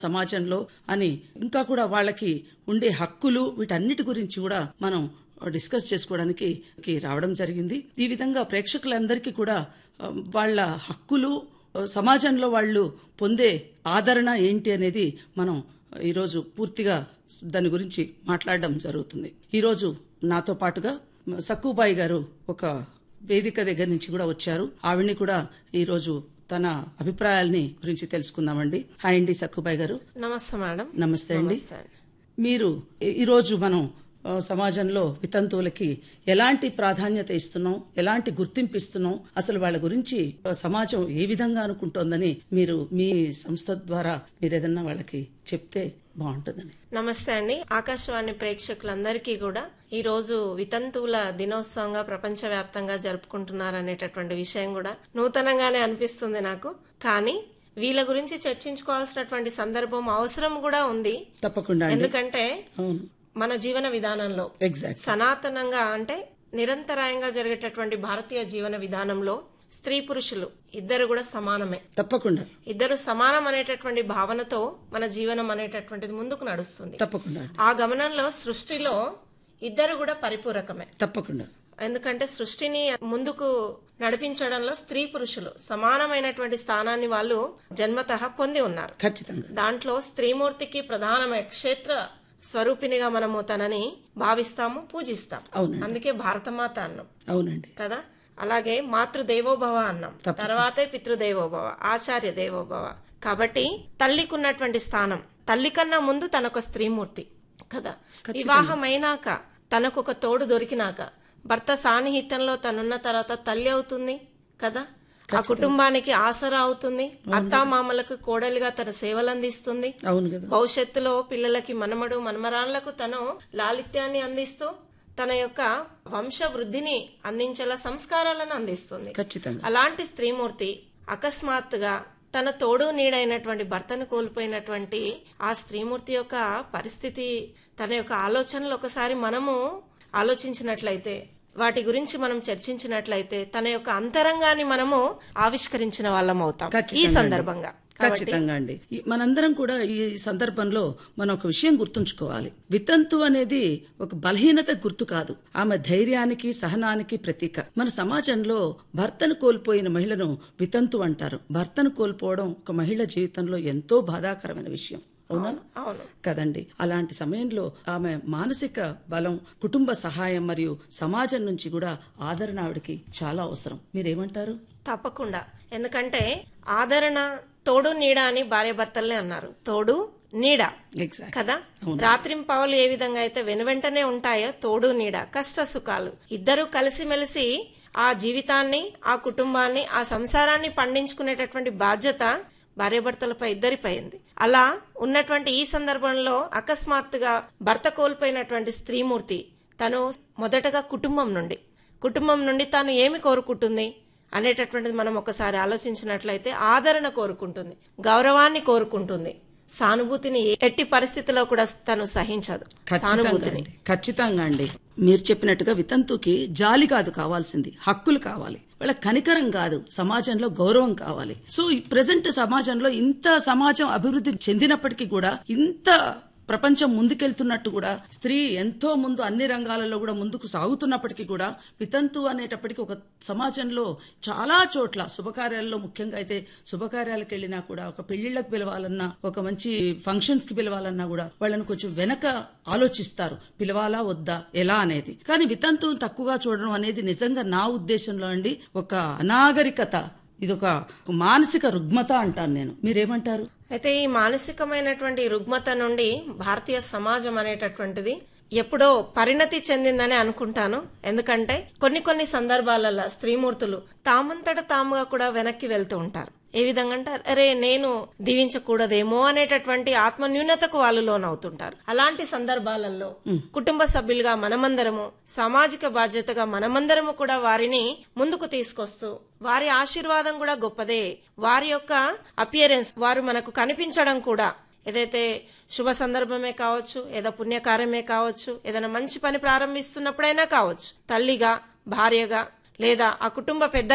సమాజంలో అని ఇంకా కూడా వాళ్ళకి ఉండే హక్కులు వీటన్నిటి గురించి కూడా మనం డిస్కస్ చేసుకోవడానికి కి రావడం జరిగింది ఈ విధంగా ప్రేక్షకులందరికీ కూడా ఆ, వాళ్ళ హక్కులు ఆ, సమాజంలో వాళ్ళు పొందే ఆదరణ ఏంటి అనేది మనం ఈరోజు పూర్తిగా దాని గురించి మాట్లాడడం జరుగుతుంది ఈరోజు నాతో పాటుగా సక్కుబాయి గారు ఒక వేదిక దగ్గర నుంచి కూడా వచ్చారు ఆవిడ్ని కూడా ఈరోజు తన అభిప్రాయాల్ని గురించి తెలుసుకుందామండి హాయ్ అండి సక్కుబాయి గారు నమస్తే మేడం నమస్తే అండి నమస్తే అండి. మీరు ఈ- ఈరోజు మనం ఆ, సమాజంలో వితంతువులకి ఎలాంటి ప్రాధాన్యత ఇస్తున్నాం ఎలాంటి గుర్తింపు ఇస్తున్నాం అసలు వాళ్ళ గురించి ఆ, సమాజం ఏ విధంగా అనుకుంటోందని మీరు మీ సంస్థ ద్వారా మీరు ఏదన్నా వాళ్ళకి చెప్తే బాగుంటుందని నమస్తే అండి ఆకాశవాణి ప్రేక్షకులందరికీ కూడా ఈ రోజు వితంతువుల దినోత్సవంగా ప్రపంచవ్యాప్తంగా జరుపుకుంటున్నారనేటటువంటి విషయం కూడా నూతనంగానే అనిపిస్తుంది నాకు కానీ వీళ్ళ గురించి చర్చించుకోవాల్సినటువంటి సందర్భం అవసరం కూడా ఉంది తప్పకుండా అండి ఎందుకంటే అవును మన జీవన విధానంలో ఎగ్జాక్ట్ సనాతనంగా అంటే నిరంతరాయంగా జరిగేటటువంటి భారతీయ జీవన విధానంలో స్త్రీ పురుషులు ఇద్దరు కూడా సమానమే తప్పకుండా ఇద్దరు సమానం అనేటటువంటి భావనతో మన జీవనం అనేటటువంటిది ముందుకు నడుస్తుంది తప్పకుండా ఆ గమనంలో సృష్టిలో ఇద్దరు కూడా పరిపూరకమే తప్పకుండా ఎందుకంటే సృష్టిని ముందుకు నడిపించడంలో స్త్రీ పురుషులు సమానమైనటువంటి స్థానాన్ని వాళ్ళు జన్మతః పొంది ఉన్నారు ఖచ్చితంగా దాంట్లో స్త్రీమూర్తికి ప్రధానమైన క్షేత్ర స్వరూపినిగా మనము తనని భావిస్తాము పూజిస్తాం అవునండి. అందుకే భారతమాత అన్నాం అవునండి కదా అలాగే మాతృదేవోభవ అన్నాం తర్వాతే పితృదేవోభవ ఆచార్య దేవోభవ కాబట్టి తల్లికి ఉన్నటువంటి స్థానం తల్లి కన్నా ముందు తనొక స్త్రీమూర్తి కదా వివాహమైనాక తనకు ఒక తోడు దొరికినాక భర్త సాన్నిహిత్యంలో తనున్న తర్వాత తల్లి అవుతుంది కదా ఆ కుటుంబానికి ఆసరా అవుతుంది అత్తామామలకు కోడలిగా తన సేవలు అందిస్తుంది అవును కదా భవిష్యత్తులో పిల్లలకి మనమడు మనమరాళ్లకు తను లాలిత్యాన్ని అందిస్తూ తన యొక్క వంశ వృద్ధిని అందించేలా సంస్కారాలను అందిస్తుంది ఖచ్చితంగా అలాంటి స్త్రీమూర్తి అకస్మాత్తుగా తన తోడు నీడైనటువంటి భర్తను కోల్పోయినటువంటి ఆ స్త్రీమూర్తి యొక్క పరిస్థితి తన యొక్క ఆలోచనలు ఒకసారి మనము ఆలోచించినట్లయితే వాటి గురించి మనం చర్చించినట్లయితే తన యొక్క అంతరంగాన్ని మనము ఆవిష్కరించిన వాళ్ళం అవుతాం ఈ ఖచ్చితంగా సందర్భంగా ఖచ్చితంగా అండి ఈ- మనందరం కూడా ఈ సందర్భంలో మనం ఒక విషయం గుర్తుంచుకోవాలి వితంతు అనేది ఒక బలహీనత గుర్తు కాదు ఆమె ధైర్యానికి సహనానికి ప్రతీక మన సమాజంలో భర్తను కోల్పోయిన మహిళను వితంతు అంటారు భర్తను కోల్పోవడం ఒక మహిళ జీవితంలో ఎంతో బాధాకరమైన విషయం అవునా అవును కదండి అలాంటి సమయంలో ఆమె మానసిక బలం కుటుంబ సహాయం మరియు సమాజం నుంచి కూడా ఆదరణ ఆవిడకి చాలా అవసరం మీరేమంటారు తప్పకుండా ఎందుకంటే ఆదరణ తోడు నీడ అని భార్యాభర్తలనే అన్నారు తోడు నీడ ఎగ్జాక్ట్ కదా రాత్రింపవలు ఏ విధంగా అయితే వెనువెంటనే ఉంటాయో తోడు నీడ కష్ట సుఖాలు ఇద్దరు కలిసిమెలిసి ఆ జీవితాన్ని ఆ కుటుంబాన్ని ఆ సంసారాన్ని పండించుకునేటటువంటి బాధ్యత భార్యాభర్తలపై ఇద్దరిపై ఉంది అలా ఉన్నటువంటి ఈ సందర్భంలో అకస్మాత్తుగా భర్త కోల్పోయినటువంటి స్త్రీమూర్తి తను మొదటగా కుటుంబం నుండి కుటుంబం నుండి తాను ఏమి కోరుకుంటుంది అనేటటువంటిది మనం ఒకసారి ఆలోచించినట్లయితే ఆదరణ కోరుకుంటుంది గౌరవాన్ని కోరుకుంటుంది సానుభూతిని ఎట్టి పరిస్థితిలో కూడా తను సహించదు ఖచ్చితంగా సానుభూతిని అండి ఖచ్చితంగా అండి మీరు చెప్పినట్టుగా వితంతుకి జాలి కాదు కావాల్సింది హక్కులు కావాలి వాళ్ళ కనికరం కాదు సమాజంలో గౌరవం కావాలి సో ఈ ప్రజెంట్ సమాజంలో ఇంత సమాజం అభివృద్ధి చెందినప్పటికీ కూడా ఇంత ప్రపంచం ముందుకెళ్తున్నట్టు కూడా స్త్రీ ఎంతో ముందు అన్ని రంగాలలో కూడా ముందుకు సాగుతున్నప్పటికీ కూడా వితంతు అనేటప్పటికీ ఒక సమాజంలో చాలా చోట్ల శుభకార్యాల్లో ముఖ్యంగా అయితే శుభకార్యాలకు వెళ్ళినా కూడా ఒక పెళ్లిళ్లకు పిలవాలన్నా ఒక మంచి ఫంక్షన్స్ కి పిలవాలన్నా కూడా వాళ్ళని కొంచెం వెనక ఆలోచిస్తారు పిలవాలా వద్దా ఎలా అనేది కానీ వితంతువు తక్కువగా చూడడం అనేది నిజంగా నా ఉద్దేశంలో అండి ఒక అనాగరికత ఇది ఒక మానసిక రుగ్మత అంటాను నేను మీరేమంటారు అయితే ఈ మానసికమైనటువంటి రుగ్మత నుండి భారతీయ సమాజం అనేటటువంటిది ఎప్పుడో పరిణతి చెందిందని అనుకుంటాను ఎందుకంటే కొన్ని కొన్ని సందర్భాలలో స్త్రీమూర్తులు తామంతట తాముగా కూడా వెనక్కి వెళ్తూ ఉంటారు ఏ విధంగా అంటే అరే నేను దీవించకూడదేమో అనేటటువంటి ఆత్మ న్యూనతకు వాళ్ళు లోనవుతుంటారు అలాంటి సందర్భాలలో కుటుంబ సభ్యులుగా మనమందరము సామాజిక బాధ్యతగా మనమందరము కూడా వారిని ముందుకు తీసుకొస్తూ వారి ఆశీర్వాదం కూడా గొప్పదే వారి యొక్క అపియరెన్స్ వారు మనకు కనిపించడం కూడా ఏదైతే శుభ సందర్భమే కావచ్చు ఏదో పుణ్యకార్యమే కావచ్చు ఏదైనా మంచి పని ప్రారంభిస్తున్నప్పుడైనా కావచ్చు తల్లిగా భార్యగా లేదా ఆ కుటుంబ పెద్దగా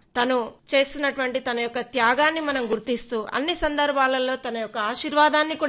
తను చేస్తున్నటువంటి తన యొక్క త్యాగాన్ని మనం గుర్తిస్తూ అన్ని సందర్భాలలో తన యొక్క ఆశీర్వాదాన్ని కూడా